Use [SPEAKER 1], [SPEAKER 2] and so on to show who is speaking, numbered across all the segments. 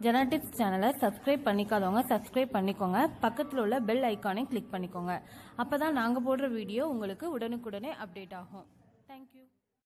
[SPEAKER 1] genetics சேனலை subscribe பண்ணிக்காதவங்க subscribe பண்ணிக்கோங்க பக்கத்தில் உள்ள பெல் ஐக்கானை கிளிக் பண்ணிக்கோங்க அப்போ தான் நாங்கள் போடுற வீடியோ உங்களுக்கு உடனுக்குடனே அப்டேட் ஆகும் thank you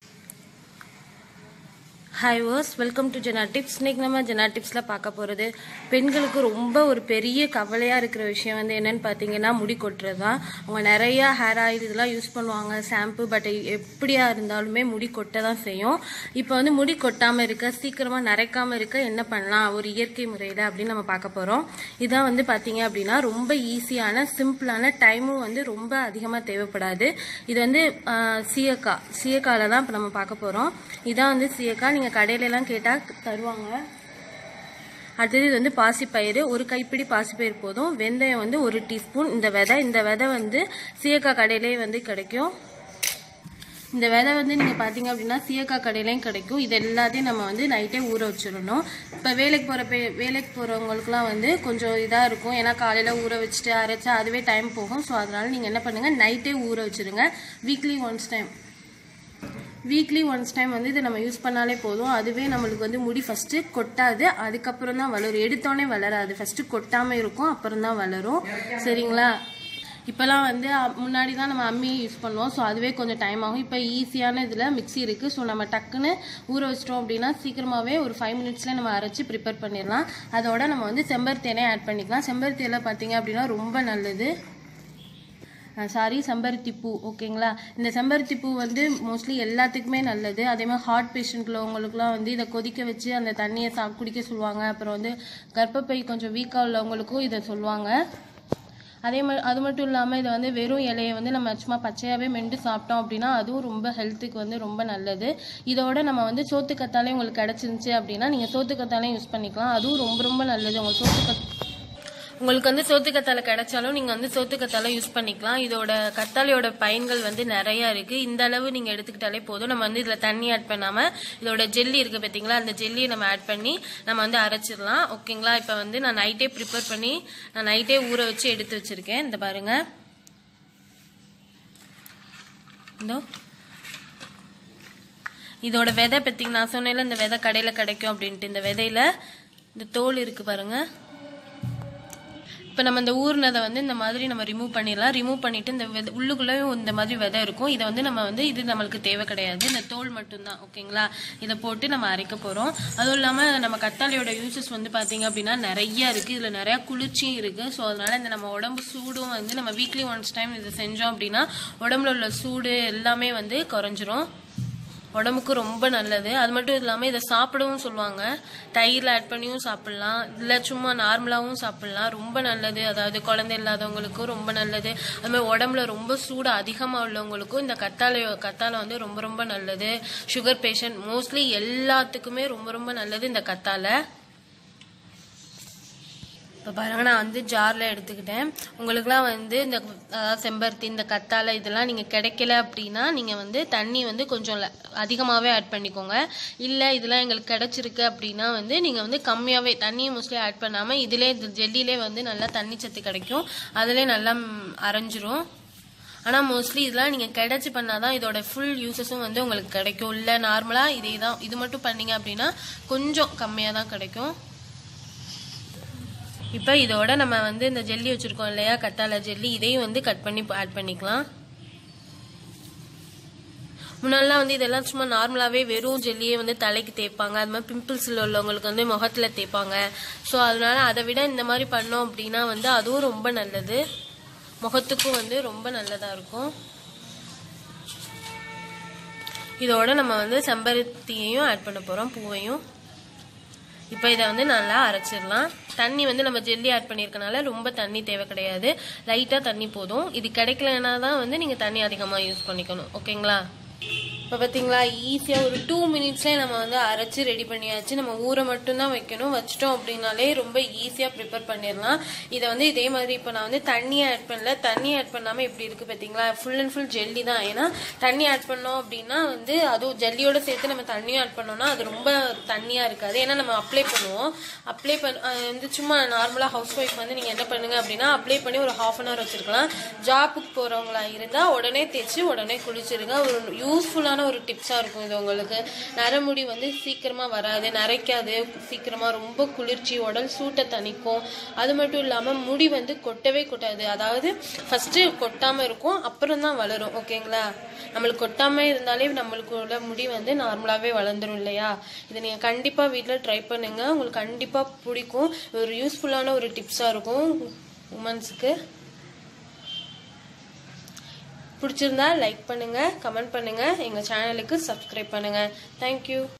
[SPEAKER 1] hi viewers welcome to ஜெனாட்டிப்ஸ் இன்னைக்கு நம்ம ஜெனாட்டிப்ஸில் பார்க்க போகிறது பெண்களுக்கு ரொம்ப ஒரு பெரிய கவலையாக இருக்கிற விஷயம் வந்து என்னன்னு பார்த்தீங்கன்னா முடி கொட்டுறது தான் அவங்க நிறைய ஹேர் ஆயில் இதெல்லாம் யூஸ் பண்ணுவாங்க ஷாம்பு பட் எப்படியா இருந்தாலுமே முடி கொட்ட தான் செய்யும் இப்போ வந்து முடி கொட்டாமல் இருக்க சீக்கிரமாக நரைக்காமல் இருக்க என்ன பண்ணலாம் ஒரு இயற்கை முறையில் அப்படின்னு நம்ம பார்க்க போகிறோம் இதான் வந்து பார்த்தீங்க அப்படின்னா ரொம்ப ஈஸியான சிம்பிளான டைமும் வந்து ரொம்ப அதிகமாக தேவைப்படாது இது வந்து ஆஹ், சீயக்காய் சீயக்காயில் தான் இப்போ நம்ம பார்க்க போகிறோம் இதான் வந்து சீயக்காய் நீங்கள் கடையிலலாம் கேட்டால் தருவாங்க அடுத்தது இது வந்து பாசிப்பயிறு ஒரு கைப்பிடி பாசிப்பயிறு போதும் வெந்தயம் வந்து ஒரு டீஸ்பூன் இந்த விதை இந்த விதை வந்து சீயக்காய் கடையிலே வந்து கிடைக்கும் இந்த விதை வந்து நீங்கள் பார்த்தீங்க அப்படின்னா சீயக்காய் கடையிலையும் கிடைக்கும் இது எல்லாத்தையும் நம்ம வந்து நைட்டே ஊற வச்சிடணும் இப்போ வேலைக்கு போகிற பே வேலைக்கு போகிறவங்களுக்குலாம் வந்து கொஞ்சம் இதாக இருக்கும் ஏன்னா காலையில் ஊற வச்சுட்டு அரைச்சா அதுவே டைம் போகும் ஸோ அதனால நீங்கள் என்ன பண்ணுங்கள் நைட்டே ஊற வச்சிருங்க weekly once time weekly once time வந்து இதை நம்ம யூஸ் பண்ணாலே போதும் அதுவே நம்மளுக்கு வந்து முடி ஃபஸ்ட்டு கொட்டாது அதுக்கப்புறம் தான் வளரும் எடுத்தோடனே வளராது ஃபஸ்ட்டு கொட்டாமல் இருக்கும் அப்புறம் தான் வளரும் சரிங்களா இப்போலாம் வந்து அ- முன்னாடி தான் நம்ம அம்மி யூஸ் பண்ணுவோம் ஸோ அதுவே கொஞ்சம் டைம் ஆகும் இப்போ ஈஸியான இதில் மிக்ஸி இருக்குது ஸோ நம்ம டக்குன்னு ஊற வச்சிட்டோம் அப்படின்னா சீக்கிரமாகவே ஒரு ஃபைவ் மினிட்ஸில் நம்ம அரைச்சி ப்ரிப்பேர் பண்ணிடலாம் அதோட நம்ம வந்து செம்பருத்தியனே ஆட் பண்ணிக்கலாம் செம்பருத்தி எல்லாம் பார்த்தீங்க அப்படின்னா ரொம்ப நல்லது சாரி செம்பருத்தி பூ ஓகேங்களா இந்த செம்பருத்தி பூ வந்து மோஸ்ட்லி எல்லாத்துக்குமே நல்லது அதே மாதிரி ஹார்ட் பேஷண்ட்ல உங்களுக்குலாம் வந்து இதை கொதிக்க வச்சு அந்த தண்ணியை சா குடிக்க சொல்லுவாங்க அப்புறம் வந்து கர்ப்பப்பை கொஞ்சம் வீக்காக உள்ளவங்களுக்கும் இதை சொல்லுவாங்க அதே மாதிரி அது மட்டும் இல்லாமல் இதை வந்து வெறும் இலையை வந்து நம்ம சும்மா பச்சையாகவே மெண்டு சாப்பிட்டோம் அப்படின்னா அதுவும் ரொம்ப ஹெல்த்துக்கு வந்து ரொம்ப நல்லது இதோட நம்ம வந்து சோத்துக்கத்தாலே உங்களுக்கு கிடச்சிருந்துச்சு அப்படின்னா நீங்கள் சோத்துக்கத்தாலையும் யூஸ் பண்ணிக்கலாம் அதுவும் ரொம்ப ரொம்ப நல்லது உங்களுக்கு சோத்துக்கத் உங்களுக்கு வந்து சோத்துக்கத்தாழை கிடைச்சாலும் நீங்கள் வந்து சோத்துக்கத்தாழை யூஸ் பண்ணிக்கலாம் இதோட கத்தாழையோட பயன்கள் வந்து நிறைய இருக்கு இந்த அளவு நீங்கள் எடுத்துக்கிட்டாலே போதும் நம்ம வந்து இதில் தண்ணி ஆட் பண்ணாமல் இதோட ஜெல்லி இருக்கு பார்த்தீங்களா அந்த ஜெல்லியை நம்ம ஆட் பண்ணி நம்ம வந்து அரைச்சிடலாம் ஓகேங்களா இப்போ வந்து நான் நைட்டே ப்ரிப்பேர் பண்ணி நான் நைட்டே ஊற வச்சு எடுத்து வச்சிருக்கேன் இந்த பாருங்க இதோ இதோட விதை பத்தி நான் சொன்னேன்ல இந்த விதை கடையில கிடைக்கும் அப்படின்ட்டு இந்த விதையில இந்த தோல் இருக்கு பாருங்க இப்போ நம்ம இந்த ஊர்னதை வந்து இந்த மாதிரி நம்ம ரிமூவ் பண்ணிடலாம் ரிமூவ் பண்ணிட்டு இந்த விதை உள்ளுக்குள்ளேயும் இந்த மாதிரி விதை இருக்கும் இதை வந்து நம்ம வந்து இது நம்மளுக்கு தேவை கிடையாது இந்த தோல் மட்டும்தான் ஓகேங்களா இதை போட்டு நம்ம அரைக்க போகிறோம் அதுவும் இல்லாமல் நம்ம கத்தாழையோட யூசஸ் வந்து பார்த்தீங்க அப்படின்னா நிறைய இருக்குது இதில் நிறைய குளிர்ச்சியும் இருக்குது ஸோ அதனால இந்த நம்ம உடம்பு சூடும் வந்து நம்ம வீக்லி ஒன்ஸ் டைம் இதை செஞ்சோம் அப்படின்னா உடம்புல உள்ள சூடு எல்லாமே வந்து குறைஞ்சிரும் உடம்புக்கு ரொம்ப நல்லது அது மட்டும் இல்லாமல் இதை சாப்பிடவும் சொல்லுவாங்க தயிரில் ஆட் பண்ணியும் சாப்பிடலாம் இல்லை சும்மா நார்மலாகவும் சாப்பிடலாம் ரொம்ப நல்லது அதாவது குழந்தை இல்லாதவங்களுக்கும் ரொம்ப நல்லது அது மாதிரி உடம்புல ரொம்ப சூடு அதிகமாக உள்ளவங்களுக்கும் இந்த கத்தாழை கத்தாழை வந்து ரொம்ப ரொம்ப நல்லது சுகர் பேஷண்ட் மோஸ்ட்லி எல்லாத்துக்குமே ரொம்ப ரொம்ப நல்லது இந்த கத்தாழை இப்போ பாருங்க நான் வந்து ஜாரில் எடுத்துக்கிட்டேன் உங்களுக்குலாம் வந்து இந்த அதாவது செம்பருத்தி இந்த கத்தாழை இதெல்லாம் நீங்கள் கிடைக்கல அப்படின்னா நீங்கள் வந்து தண்ணி வந்து கொஞ்சம் அதிகமாகவே ஆட் பண்ணிக்கோங்க இல்லை இதெல்லாம் எங்களுக்கு கிடைச்சிருக்கு அப்படின்னா வந்து நீங்கள் வந்து கம்மியாகவே தண்ணியை மோஸ்ட்லி ஆட் பண்ணாமல் இதிலே இந்த ஜெல்லிலே வந்து நல்லா தண்ணி சத்து கிடைக்கும் அதிலே நல்லா ம், அரைஞ்சிரும் ஆனால் மோஸ்ட்லி இதெல்லாம் நீங்கள் கிடைச்சி பண்ணாதான் இதோட ஃபுல் யூசஸும் வந்து உங்களுக்கு கிடைக்கும் இல்லை நார்மலாக இதே தான் இது மட்டும் பண்ணீங்க அப்படின்னா கொஞ்சம் கம்மியாக தான் கிடைக்கும் இப்போ இதோட நம்ம வந்து இந்த ஜெல்லி வச்சிருக்கோம் இல்லையா கத்தாழை ஜெல்லி இதையும் வந்து கட் பண்ணி ஆட் பண்ணிக்கலாம் முன்னாடிலாம் வந்து இதெல்லாம் சும்மா நார்மலாகவே வெறும் ஜெல்லியே வந்து தலைக்கு தேய்ப்பாங்க அது மாதிரி பிம்பிள்ஸில் உள்ளவங்களுக்கு வந்து முகத்தில் தேய்ப்பாங்க ஸோ அதனால அதை விட இந்த மாதிரி பண்ணோம் அப்படின்னா வந்து அதுவும் ரொம்ப நல்லது முகத்துக்கும் வந்து ரொம்ப நல்லதாக இருக்கும் இதோட நம்ம வந்து செம்பருத்தியையும் ஆட் பண்ண போகிறோம் பூவையும் இப்போ இதை வந்து நல்லா அரைச்சிடலாம் தண்ணி வந்து நம்ம ஜெல்லி ஆட் பண்ணியிருக்கனால ரொம்ப தண்ணி தேவை கிடையாது லைட்டாக தண்ணி போதும் இது கிடைக்கலனா தான் வந்து நீங்கள் தண்ணி அதிகமாக யூஸ் பண்ணிக்கணும் ஓகேங்களா இப்போ பார்த்தீங்களா ஈஸியாக ஒரு டூ மினிட்ஸ்லேயே நம்ம வந்து அரைச்சி ரெடி பண்ணியாச்சு நம்ம ஊற மட்டும்தான் வைக்கணும் வச்சிட்டோம் அப்படின்னாலே ரொம்ப ஈஸியாக ப்ரிப்பேர் பண்ணிடலாம் இதை வந்து இதே மாதிரி இப்போ நான் வந்து தண்ணி ஆட் பண்ணல தண்ணி ஆட் பண்ணாமல் எப்படி இருக்குது பார்த்தீங்களா ஃபுல் அண்ட் ஃபுல் ஜெல்லி தான் ஏன்னா தண்ணி ஆட் பண்ணோம் அப்படின்னா வந்து அதுவும் ஜெல்லியோட சேர்த்து நம்ம தண்ணியும் ஆட் பண்ணோம்னா அது ரொம்ப தண்ணியாக இருக்காது ஏன்னா நம்ம அப்ளை பண்ணுவோம் அப்ளை பண்ண அஹ் வந்து சும்மா நார்மலாக ஹவுஸ் ஒய்ஃப் வந்து நீங்கள் என்ன பண்ணுங்க அப்படின்னா அப்ளை பண்ணி ஒரு ஹாஃப் அன் ஹவர் வச்சிருக்கலாம் ஜாப்புக்கு போகிறவங்களா இருந்தால் உடனே தேய்ச்சி உடனே குளிச்சிருங்க ஒரு யூஸ்ஃபுல்லான யூஸ்ஃபுல்லான ஒரு டிப்ஸாக இருக்கும் இது உங்களுக்கு நரமுடி வந்து சீக்கிரமாக வராது நரைக்காது சீக்கிரமாக ரொம்ப குளிர்ச்சி உடல் சூட்டை தணிக்கும் அது மட்டும் இல்லாமல் முடி வந்து கொட்டவே கொட்டாது அதாவது ஃபஸ்ட்டு கொட்டாமல் இருக்கும் அப்புறம் தான் வளரும் ஓகேங்களா நம்மளுக்கு கொட்டாமல் இருந்தாலே நம்மளுக்கு உள்ள முடி வந்து நார்மலாகவே வளர்ந்துரும் இல்லையா இதை நீங்கள் கண்டிப்பாக வீட்டில் ட்ரை பண்ணுங்க உங்களுக்கு கண்டிப்பாக பிடிக்கும் ஒரு யூஸ்ஃபுல்லான ஒரு டிப்ஸாக இருக்கும் உமன்ஸுக்கு பிடிச்சிருந்தா லைக் பண்ணுங்க கமெண்ட் பண்ணுங்க எங்க சேனலுக்கு சப்ஸ்கிரைப் பண்ணுங்க தேங்க்யூ